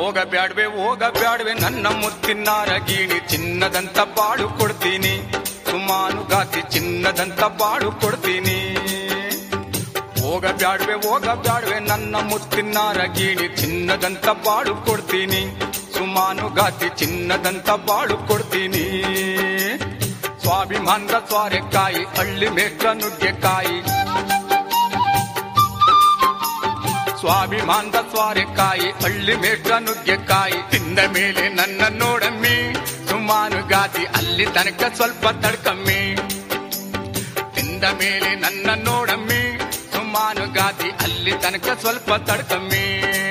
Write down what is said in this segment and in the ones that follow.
ಹೋಗ ಬ್ಯಾಡ್ವೆ ಹೋಗ ಬ್ಯಾಡ್ವೆ ನನ್ನ ಮುತ್ತಿನಾರ ಗೀಣಿ ಚಿನ್ನದಂತ ಬಾಳು ಕೊಡ್ತೀನಿ ಸುಮಾನು ಗಾತಿ ಚಿನ್ನದಂತ ಬಾಳು ಕೊಡ್ತೀನಿ ಹೋಗ ಬ್ಯಾಡ್ವೆ ಹೋಗ ಬ್ಯಾಡ್ವೆ ನನ್ನ ಮುತ್ತಿನಾರ ಗೀಣಿ ಚಿನ್ನದಂತ ಬಾಳು ಕೊಡ್ತೀನಿ ಸುಮಾನು ಗಾತಿ ಚಿನ್ನದಂತ ಬಾಳು ಕೊಡ್ತೀನಿ ಸ್ವಾಭಿಮಾನದ ಸ್ವಾರೆಕಾಯಿ ಹಳ್ಳಿ ಮೇಕ್ರ ನುಗ್ಗೆಕಾಯಿ ಸ್ವಾಭಿಮಾನದ ಸ್ವಾರೆಕಾಯಿ ಹಳ್ಳಿ ಮೇಟ್ರ ನುಗ್ಗೆಕಾಯಿ ತಿಂದ ಮೇಲೆ ನನ್ನ ನೋಡಮ್ಮಿ ಸುಮಾನು ಗಾತಿ ಅಲ್ಲಿ ತನಕ ಸ್ವಲ್ಪ ತಡ್ಕಮ್ಮಿ ತಿಂದ ಮೇಲೆ ನನ್ನ ನೋಡಮ್ಮಿ ಸುಮಾನು ಗಾತಿ ಅಲ್ಲಿ ತನಕ ಸ್ವಲ್ಪ ತಡ್ಕಮ್ಮಿ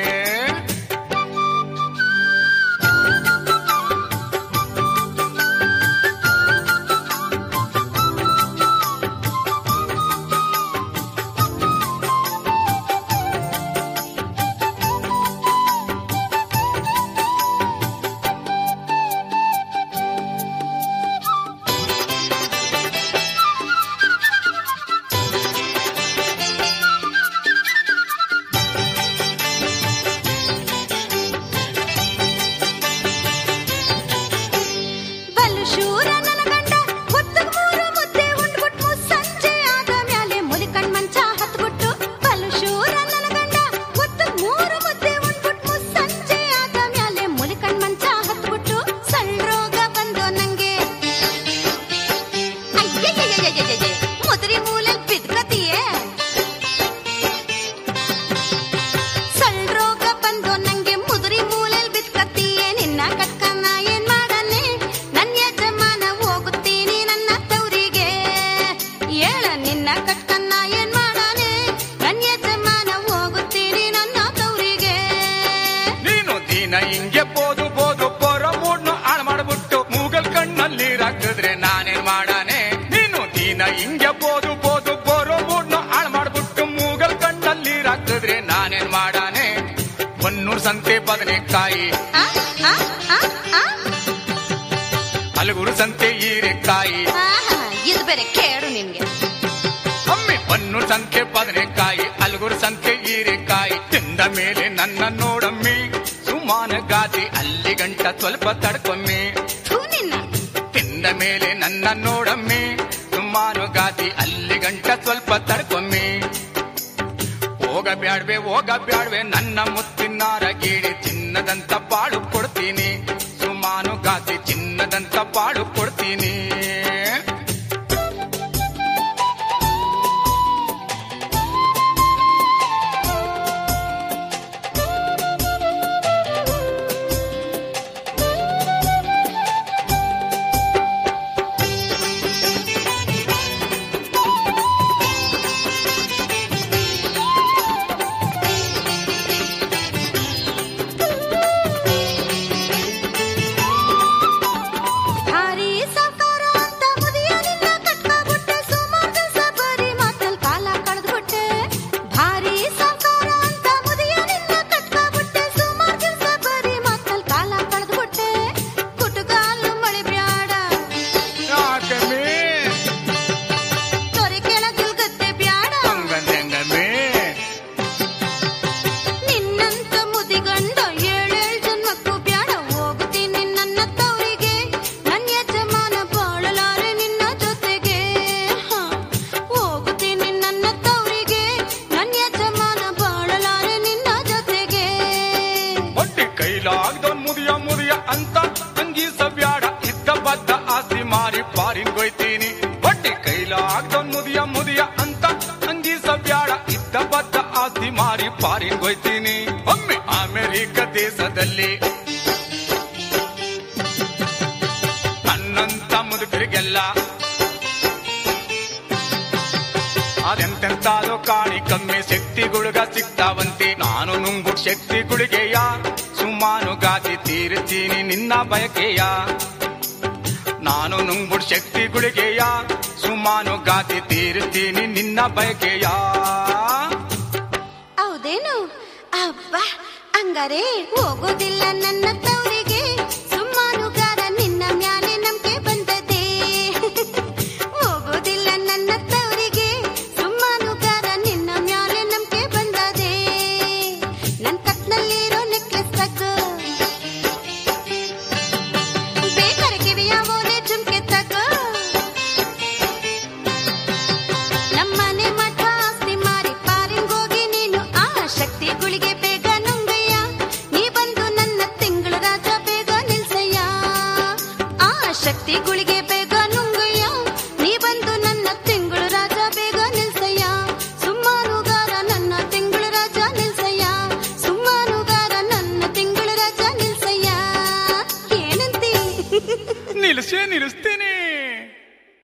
ಬಲು ಶೂರ ನನ್ನ ಗಂಡ ಹೊತ್ತಗ್ ಮೂರು ಮುದ್ದೆ ಉಂಡ್ಬಿಟ್ ಮುಸ್ಸಂಜೆ ಆದ ಮ್ಯಾಲೆ ಮುಲಿಕಣ್ ಮಂಚ ಹತ್ಬಿಟ್ಟು ಬಲು ಶೂರ ನನ್ನ ಗಂಡ ಹೊತ್ತಗ್ ಮೂರು ಮುದ್ದೆ ಉಂಡ್ಬಿಟ್ ಮುಸ್ಸಂಜೆ ಆದ ಮ್ಯಾಲೆ ಮುಲಿಕಣ್ ಮಂಚ ಹತ್ಬಿಟ್ಟು ಸಣ್ಣ ರೋಗ ಬಂದು ನಂಗೆ ಅಯ್ಯಯ್ಯಯ್ಯಯ್ಯಯ್ಯಯ್ಯ ಮುದುರಿ ಮೂಲೆಲ್ ಬಿದ್ಕತಿಯೇ ಸಳ್ ರೋಗ ಬಂದು ನಂಗೆ ಮುದುರಿ ಮೂಲೆಲ್ ಬಿದ್ಕತ್ತೀಯೇ ನಿನ್ನ ಕಟ್ಕನ್ನ ಏನ್ ಮಾಡನೆ ನನ್ ಯಜಮಾನ ಹೋಗುತ್ತೀನಿ ನನ್ನ ತವರಿಗೆ ಏಳ ನಿನ್ನ ಕಟ್ಕನ್ನ ಏನ್ ಮಾಡನೆ ನನ್ ಯಜಮಾನ ಹೋಗುತ್ತೀನಿ ನನ್ನ ತವರಿಗೆ ನೀನು ದಿನ ಹಿಂಗೆ ಬೋದು ಬೋದು ಪೊರ ಮೂಡ್ನು ಹಾಳು ಮಾಡ್ಬಿಟ್ಟು ಮೂಗಲ್ ಕಣ್ಣಲ್ಲಿ ಹಾಕಿದ್ರೆ ನಾನೇನ್ ಮಾಡಾನೆ ನೀನು ದಿನ ಹಿಂಗೆ ಬೋದು ಬೋದು ಪೊರ ಮೂಡ್ನು ಹಾಳು ಮಾಡ್ಬಿಟ್ಟು ಮೂಗಲ್ ಕಣ್ಣಲ್ಲಿ ಹಾಕಿದ್ರೆ ನಾನೇನ್ ಮಾಡಾನೆ ಬನ್ನೂರ್ ಸಂತೆ ಬದನೆಕಾಯಿ ಆ, ಆ, ಆ, ಆ. ಹಲಗುರು ಸಂತೆ ಹೀರೆಕಾಯಿ ಆಹಾ, ಇದು ಬೇರೆ ಕೇಳು ನಿನ್ಗೆ ಒಮ್ಮೆ ಬನ್ನೂರ್ ಸಂತೆ ಬದನೆಕಾಯಿ ಹಲಗುರು ಸಂತೆ ಹೀರೆಕಾಯಿ ತಿಂದ ಮೇಲೆ ನನ್ನ ನೋಡಮ್ಮಿ ಸುಮಾನ ಗಾದಿ ಅಲ್ಲಿ ಗಂಟ ಸ್ವಲ್ಪ ತಡ್ಕೊಮ್ಮಿ ಥೂ ನಿನ್ನ ತಿಂದ ಮೇಲೆ ನನ್ನ ನೋಡಮ್ಮಿ ಸುಮಾರು ಗಾದಿ ಅಲ್ಲಿ ಗಂಟ ಸ್ವಲ್ಪ ತಡ್ಕೊಮ್ಮಿ ಹೋಗ ಬ್ಯಾಡ್ವೆ ಹೋಗ ಬ್ಯಾಡ್ವೆ ನನ್ನ ಮುತ್ತಿನಾರ ಗೀಡಿ ಚಿನ್ನದಂತ ಬಾಳು ಕೊಡ್ತೀನಿ ಸುಮಾನು ಗಾದಿ ಚಿನ್ನದಂತ ಬಾಳು ಕೊಡ್ತೀನಿ ಭಾರಿ ಸಾಕಾರ ಅಂತ ಮುದಿಯ ನಿನ್ನ ಕಟ್ಕೊಬಿಟ್ಟೆ ಸುಮಾರು ದಿವಸ ಬರೀ ಮಾತಲ್ ಕಾಲ ಕಳೆದ್ಬಿಟ್ಟೆ ಭಾರಿ ಸಾಕಾರ ಅಂತ ಮುದಿಯ ನಿನ್ನ ಕಟ್ಕೊಬಿಟ್ಟೆ ಸುಮಾರು ದಿವಸ ಬರೀ ಮಾತಲ್ ಕಾಲ ಕಳೆದ್ಬಿಟ್ಟೆ ಕುಟುಕಾಲು ಮಳೆ ಬ್ಯಾಡ ಯಾಕಮ್ಮಿ ತೊರೆ ಕೆಳಗಿಲ್ ಗದ್ದೆ ಬ್ಯಾಡ ಹಂಗಂದಂಗಮ್ಮಿ ನಿನ್ನಂತ ಮುದಿಗಂಡ ಏಳೇಳ್ ಜನ್ಮಕ್ಕೂ ಬ್ಯಾಡ ಹೋಗುತ್ತೀನಿ ನನ್ನ ತವರಿಗೆ ನನ್ನ ಯಜಮಾನ ಬಾಳಲಾರೆ ನಿನ್ನ ಜೊತೆಗೆ ಹ. ಹೋಗುತ್ತೀನಿ ನನ್ನ ತವರಿಗೆ ನನ್ನ ಯಜಮಾನ ಬಾಳಲಾರೆ ನಿನ್ನ ಜೊತೆಗೆ ಒಟ್ಟಿ ಕೈಲಾಗ್ದವನ್ ಮುದಿಯ ಮುದಿಯ ಅಂತ ಅಂಗೀಸ ಬ್ಯಾಡ ಇದ್ದ ಬದ್ದ ಆಸ್ತಿ ಮಾರಿ ಪಾರಿಂಗೊಯ್ತೀನಿ ಒಟ್ಟಿ ಕೈಲಾಗ್ದವನ್ ಮುದಿಯ ಮುದಿಯ ಅಂತ ಅಂಗೀಸ ಬ್ಯಾಡ ಇದ್ದ ಬದ್ದ ಆಸ್ತಿ ಮಾರಿ ಪಾರಿಂಗೊಯ್ತೀನಿ ಒಮ್ಮೆ ಅಮೆರಿಕ ದೇಶದಲ್ಲಿ ನನ್ನಂತ ಮುದುಕರಿಗೆಲ್ಲ ಅದೆಂತೆಂತಾದೋ ಕಾಣಿ ಕಮ್ಮಿ ಶಕ್ತಿಗುಳುಗ ಸಿಗ್ತಾವಂತೆ ನಾನು ನುಂಗ್ಬಿಟ್ ಶಕ್ತಿಗುಳಿಗೆಯ ಸುಮಾನು ಗಾದಿ ತೀರ್ತೀನಿ ನಿನ್ನ ಬಯಕೆಯ ನಾನು ನುಂಗ್ಬಿಟ್ ಶಕ್ತಿಗುಳಿಗೆಯ ಸುಮಾನು ಗಾದಿ ತೀರ್ತೀನಿ ನಿನ್ನ ಬಯಕೆಯ ಹೌದೇನು ಅಬ್ಬಾ ಹಂಗಾರೆ ಹೋಗೋದಿಲ್ಲ ನನ್ನ ತವರಿಗೆ